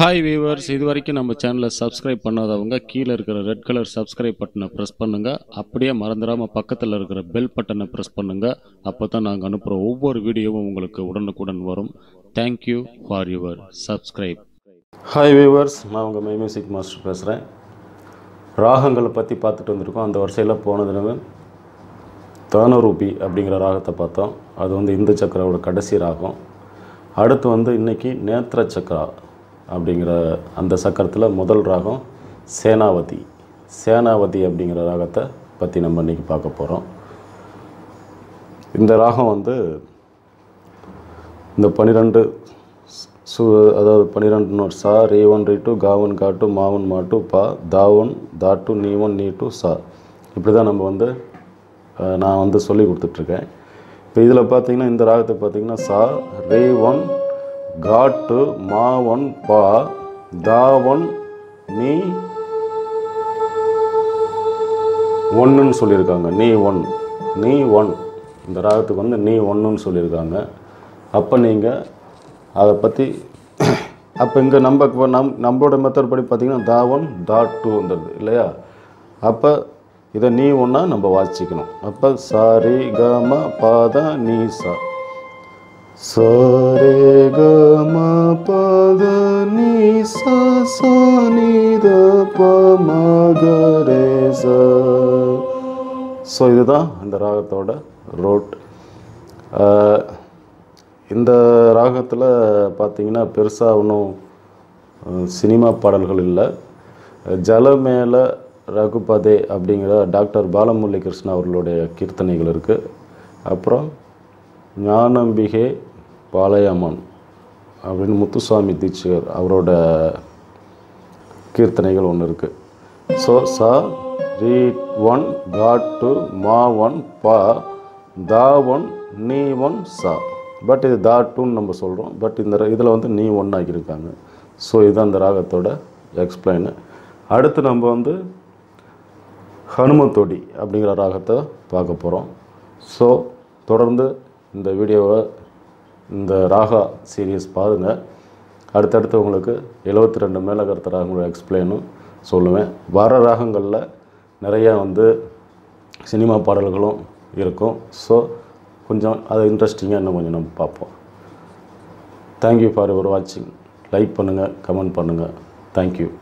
hi viewers இது வரைக்கும் நம்ம சேனலை சப்ஸ்கிரைப் பண்ணாதவங்க கீழே இருக்கிற ரெட் கலர் சப்ஸ்கிரைப் பட்டனை ப்ரெஸ் பண்ணுங்க அப்படியே மறந்துடாம பக்கத்தில் இருக்கிற பெல் பட்டனை ப்ரெஸ் பண்ணுங்க அப்போ தான் நாங்கள் அனுப்புகிற ஒவ்வொரு வீடியோவும் உங்களுக்கு உடனுக்குடன் வரும் thank you for your subscribe hi viewers நான் உங்கள் மை மியூசிக் மாஸ்டர் பேசுகிறேன் ராகங்களை பற்றி பார்த்துட்டு வந்திருக்கோம் அந்த வரிசையில் போன தினமே தானரூபி அப்படிங்கிற ராகத்தை பார்த்தோம் அது வந்து இந்து சக்கராவோட கடைசி ராகம் அடுத்து வந்து இன்றைக்கி நேத்திர சக்கரா அப்படிங்கிற அந்த சக்கரத்தில் முதல் ராகம் சேனாவதி சேனாவதி அப்படிங்கிற ராகத்தை பற்றி நம்ம இன்றைக்கி பார்க்க போகிறோம் இந்த ராகம் வந்து இந்த பன்னிரெண்டு சு அதாவது பன்னிரெண்டு நோட் சா ரே ஒன் ரே டூ காவன் காட்டு மாவன் மாட்டு பா தாவன் தாட்டு நீ ஒன் நீ டூ சா இப்படி தான் நம்ம வந்து அஹ், நான் வந்து சொல்லி கொடுத்துட்ருக்கேன் இப்போ இதில் பார்த்தீங்கன்னா இந்த ராகத்தை பார்த்தீங்கன்னா சா ரே ஒன் காட்டு மா ஒன் பா தாவன் நீ ஒன்றுன்னு சொல்லியிருக்காங்க நீ ஒன் நீ ஒன் இந்த ராகத்துக்கு வந்து நீ ஒன்றுன்னு சொல்லியிருக்காங்க அப்போ நீங்கள் அதை பற்றி அப்போ இங்கே நம்ம இப்போ நம் நம்மளோட மெத்தட் படி பார்த்தீங்கன்னா தா ஒன் தா டூ வந்துடுது இல்லையா அப்போ இதை நீ ஒன்றா நம்ம வாசிக்கணும் அப்போ சாரி கம பாத நீ சா சாரே கம பத நீ சா சா நீ த ப ம க ரே சா ஸோ இதுதான் இந்த ராகத்தோட ரோட் இந்த ராகத்தில் பார்த்தீங்கன்னா பெருசாக ஒன்றும் அஹ், சினிமா பாடல்கள் இல்லை ஜலமேல ரகுபதே அப்படிங்கிற டாக்டர் பாலமுரளி கிருஷ்ணா அவர்களுடைய கீர்த்தனைகள் இருக்குது அப்புறம் ஞானம்பிகை பாளையம்மன் அப்படின்னு முத்துசுவாமி தீட்சிகர் அவரோட கீர்த்தனைகள் ஒன்று இருக்குது ஸோ ச ரீ ஒன் காட் டு மா ஒன் பா தா ஒன் நீ ஒன் சா பட் இது தா டூன்னு நம்ம சொல்கிறோம் பட் இந்த இதில் வந்து நீ ஒன் ஆக்கியிருக்காங்க ஸோ இதுதான் இந்த ராகத்தோட எக்ஸ்பிளைனு அடுத்து நம்ம வந்து ஹனுமத்தொடி அப்படிங்கிற ராகத்தை பார்க்க போகிறோம் ஸோ தொடர்ந்து இந்த வீடியோவை இந்த ராகா சீரியஸ் பாருங்கள் அடுத்தடுத்து உங்களுக்கு 72 ரெண்டு மேலகர்த்த ராகங்களோட எக்ஸ்பிளைனும் சொல்லுவேன் வர ராகங்களில் நிறையா வந்து சினிமா பாடல்களும் இருக்கும் ஸோ கொஞ்சம் அதை இன்ட்ரெஸ்டிங்காக இன்னும் கொஞ்சம் நம்ம பார்ப்போம் தேங்க்யூ ஃபார் யுவர் வாட்சிங் லைக் பண்ணுங்கள் கமெண்ட் பண்ணுங்கள் தேங்க்யூ